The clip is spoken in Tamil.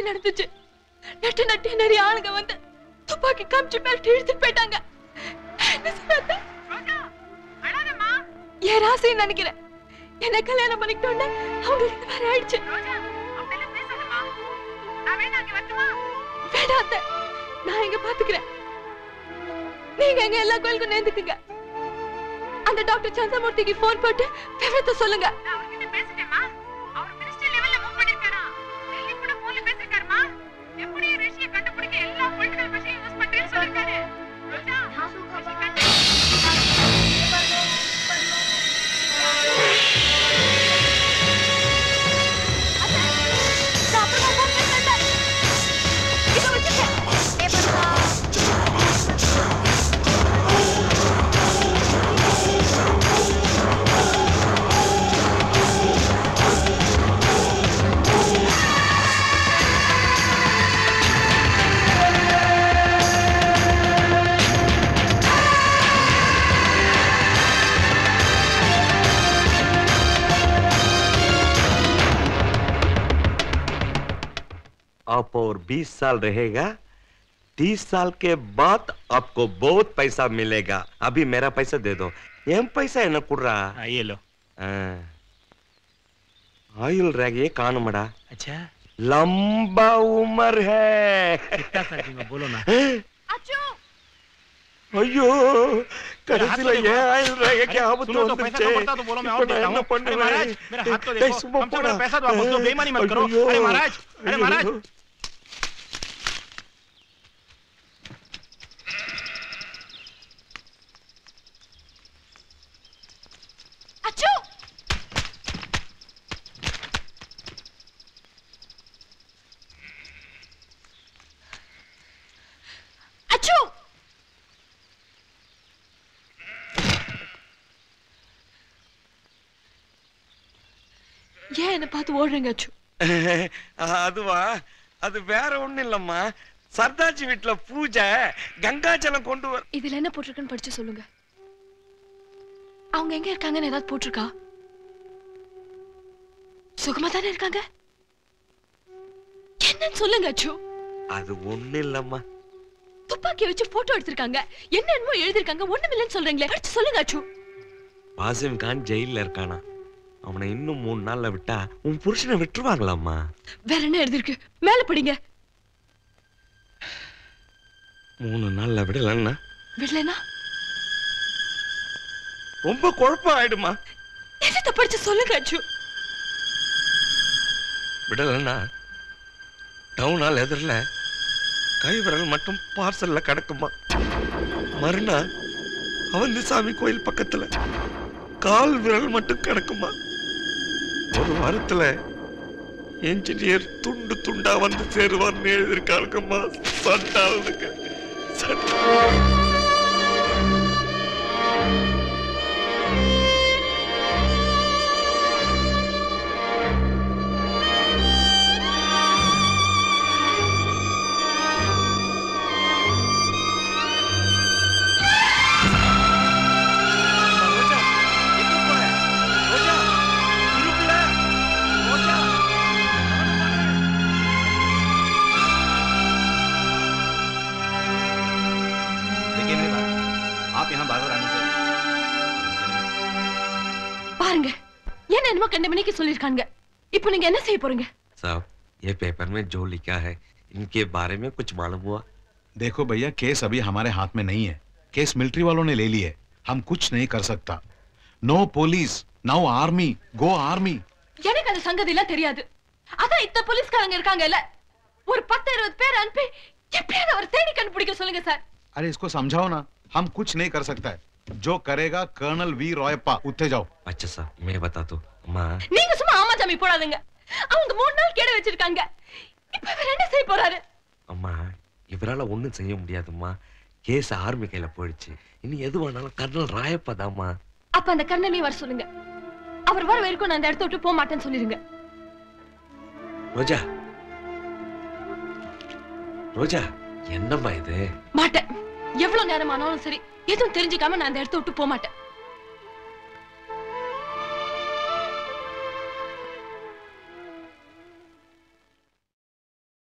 நடந்துச்சு நட்டு நட்டு நிறைய ஆளுங்க வந்து துப்பாக்கி காமிச்சு மேல இழுத்துட்டு போயிட்டாங்க என்ன சொல்லாத என் ராசின்னு நினைக்கிறேன் என்ன கல்யாணம் பண்ணிக்கிட்டோன்னு அவங்களுக்கு இந்த மாதிரி ஆயிடுச்சு வேண்டாம் அத்தை. நான் இங்க பாத்துக்கிறேன் நீங்க எங்க எல்லா கோயிலுக்கும் நேர்ந்துக்குங்க அந்த டாக்டர் சந்திரமூர்த்திக்கு போன் போட்டு விவரத்தை சொல்லுங்க நான் அப்புறமா phone பேசுறேன். இதோ வச்சிருக்கேன். आप और 20 साल रहेगा 30 साल के बाद आपको बहुत पैसा मिलेगा अभी मेरा पैसा दे दो एम पैसा என்ன குடுறா ये लो ஆயுள் ரேகையே காணுமடா अच्छा लंबा उम्र है कितना कर बोलो ना ஐயோ கடைசில हाथ तो ஏன் देखो। ஆயுள் ரேகைக்கு अरे, ஆபத்து सुनो तो पैसा வந்துச்சு कम पड़ता तो बोलो मैं और இப்போ நான் देता என்ன हूँ अरे महाराज பண்ணுவேன் मेरा हाथ तो டேய், देखो சும்மா कम से कम போடா. मेरा पैसा दो आप तो बेईमानी मत करो ஐயோ. अरे महाराज अरे महाराज ஐயோ. அச்சோ அச்சோ ஏன் என்ன பார்த்து ஓடுறீங்க அச்சு அதுவா அது வேற ஒண்ணு இல்லம்மா சர்தார்ஜி வீட்டுல பூஜை கங்காஜலம் கொண்டு வர இதுல என்ன போட்டிருக்குன்னு படிச்சு சொல்லுங்க அவங்க எங்க இருக்காங்கன்னு ஏதாவது போட்டிருக்கா சுகமா தானே இருக்காங்க என்னன்னு சொல்லுங்க அச்சு அது ஒண்ணு இல்லம்மா துப்பாக்கி வச்சு போட்டோ எடுத்திருக்காங்க என்ன என்னமோ எழுதிருக்காங்க ஒண்ணுமில்லைன்னு சொல்றீங்களே படிச்சு சொல்லுங்க அச்சு வாசிம் கான் ஜெயில்ல இருக்கானா அவனை இன்னும் மூணு நாள்ல விட்டா உன் புருஷனை விட்டுருவாங்களாம்மா வேற என்ன எழுதிருக்கு மேல படிங்க மூணு நாள்ல விடலன்னா விடலனா ரொம்ப குழப்பம் ஆயிடுமா என்னத்த படிச்சு சொல்லுங்க அச்சு விடலன்னா டவுனால் எதிரில் கை விரல் மட்டும் பார்சல்ல கிடக்குமா மறுநாள் அவந்திசாமி கோயில் பக்கத்துல கால் விரல் மட்டும் கிடக்குமா ஒரு வாரத்துல என்ஜினியர் துண்டு துண்டா வந்து சேருவார்னு எழுதியிருக்காளுங்கம்மா சண்டாளுங்க சண்டா ரோஜா எங்க போற ரோஜா இருப்புல ரோஜா देखिए मेरी बात आप यहाँ बार बार आने से பாருங்க என்ன என்னமோ கண்ட மணிக்கு சொல்லிருக்காங்க இப்போ நீங்க என்ன செய்ய போறீங்க साहब ये पेपर में जो लिखा है इनके बारे में कुछ मालूम हुआ देखो भैया केस अभी हमारे हाथ में नहीं है केस मिलिट्री वालों ने ले ली है हम कुछ नहीं कर सकता no police no army go army எனக்கு அந்த சங்கதி எல்லாம் தெரியாது அதான் இத்த போலீஸ்காரங்க இருக்காங்க இல்ல ஒரு பத்து இருபது பேர் அனுப்பி எப்படியாவது அவர் தேடி கண்டுபிடிக்க சொல்லுங்க சார் अरे इसको समझाओ ना हम कुछ नहीं कर सकता है जो करेगा कर्नल वी रॉयप्पा उत्ते जाओ अच्छा साहब मैं बता दो अम्मा நீங்க சும்மா ஆமா சாமி போடாதுங்க அவங்க மூணு நாள் கேட வச்சிருக்காங்க இப்ப இவர் என்ன செய்ய போறாரு அம்மா இவரால ஒண்ணும் செய்ய முடியாதும்மா கேஸ் ஆர்மி கையில போயிடுச்சு இனி எது வேணாலும் கர்னல் ராயப்பா தாம்மா அப்ப அந்த கர்ணனையும் வர சொல்லுங்க அவர் வர வரைக்கும் நான் அந்த இடத்த விட்டு போக மாட்டேன்னு சொல்லிருங்க ரோஜா ரோஜா என்னம்மா இது மாட்டேன் எவ்வளவு நேரம் ஆனாலும் சரி எதுவும் தெரிஞ்சுக்காம நான் அந்த இடத்த விட்டு போக மாட்டேன்